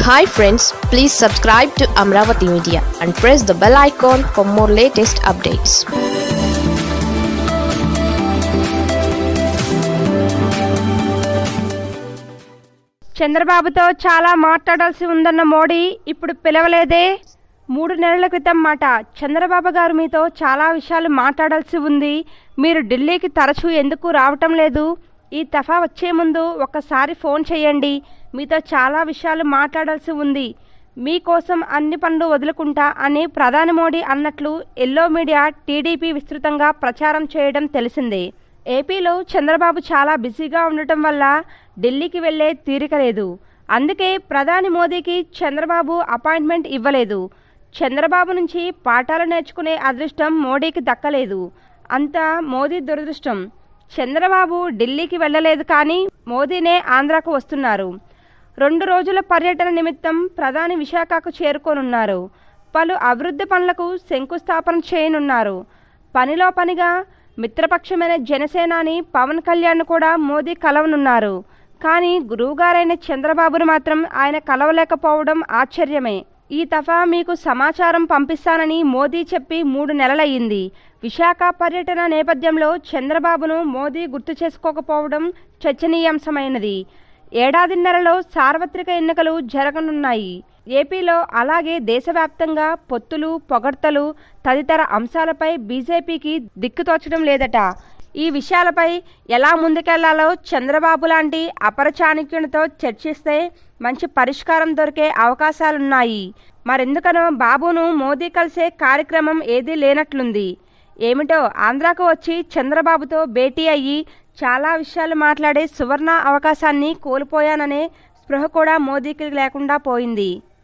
hi friends please subscribe to Amaravati media and press the bell icon for more latest updates చంద్రబాబుతో చాలా మాట్లాడాల్సి ఉందన్న మోడీ ఇప్పుడు పిలవలేదే మూడు నెలల క్రితం మాట చంద్రబాబు గారు మీతో చాలా విషయాలు మాట్లాడాల్సి ఉంది మీరు ఢిల్లీకి తరచూ ఎందుకు రావటం లేదు ఈ తఫా వచ్చే ముందు ఒక్కసారి ఫోన్ చేయండి మీతో చాలా విషయాలు మాట్లాడాల్సి ఉంది మీకోసం అన్ని పనులు వదులుకుంటా అని ప్రధాని మోడీ అన్నట్లు ఎల్లో మీడియా టీడీపీ విస్తృతంగా ప్రచారం చేయడం తెలిసిందే ఏపీలో చంద్రబాబు చాలా బిజీగా ఉండటం వల్ల ఢిల్లీకి వెళ్లే తీరిక లేదు అందుకే ప్రధాని మోదీకి చంద్రబాబు అపాయింట్మెంట్ ఇవ్వలేదు చంద్రబాబు నుంచి పాఠాలు నేర్చుకునే అదృష్టం మోడీకి దక్కలేదు అంతా మోదీ దురదృష్టం చంద్రబాబు ఢిల్లీకి వెళ్ళలేదు కానీ మోదీనే ఆంధ్రాకు వస్తున్నారు రెండు రోజుల పర్యటన నిమిత్తం ప్రధాని విశాఖకు చేరుకోనున్నారు పలు అభివృద్ధి పనులకు శంకుస్థాపన చేయనున్నారు పనిలో పనిగా మిత్రపక్షమైన జనసేనాని పవన్ కళ్యాణ్ కూడా మోదీ కలవనున్నారు కానీ గురువుగారైన చంద్రబాబును మాత్రం ఆయన కలవలేకపోవడం ఆశ్చర్యమే ఈ తఫా మీకు సమాచారం పంపిస్తానని మోదీ చెప్పి మూడు నెలలయ్యింది విశాఖ పర్యటన నేపథ్యంలో చంద్రబాబును మోదీ గుర్తు చేసుకోకపోవడం చర్చనీయాంశమైనది ఏడాదిన్నరలో సార్వత్రిక ఎన్నికలు జరగనున్నాయి ఏపీలో అలాగే దేశవ్యాప్తంగా పొత్తులు పొగడ్తలు తదితర అంశాలపై బీజేపీకి దిక్కుతోచడం లేదట ఈ విషయాలపై ఎలా ముందుకెళ్లాలో చంద్రబాబు లాంటి అపర చాణక్యునితో చర్చిస్తే మంచి పరిష్కారం దొరికే అవకాశాలున్నాయి మరెందుకనో బాబును మోదీ కలిసే కార్యక్రమం ఏదీ లేనట్లుంది ఏమిటో ఆంధ్రాకు వచ్చి చంద్రబాబుతో భేటీ అయ్యి చాలా విషయాలు మాట్లాడే సువర్ణ అవకాశాన్ని కోల్పోయాననే స్పృహ కూడా మోదీకి లేకుండా పోయింది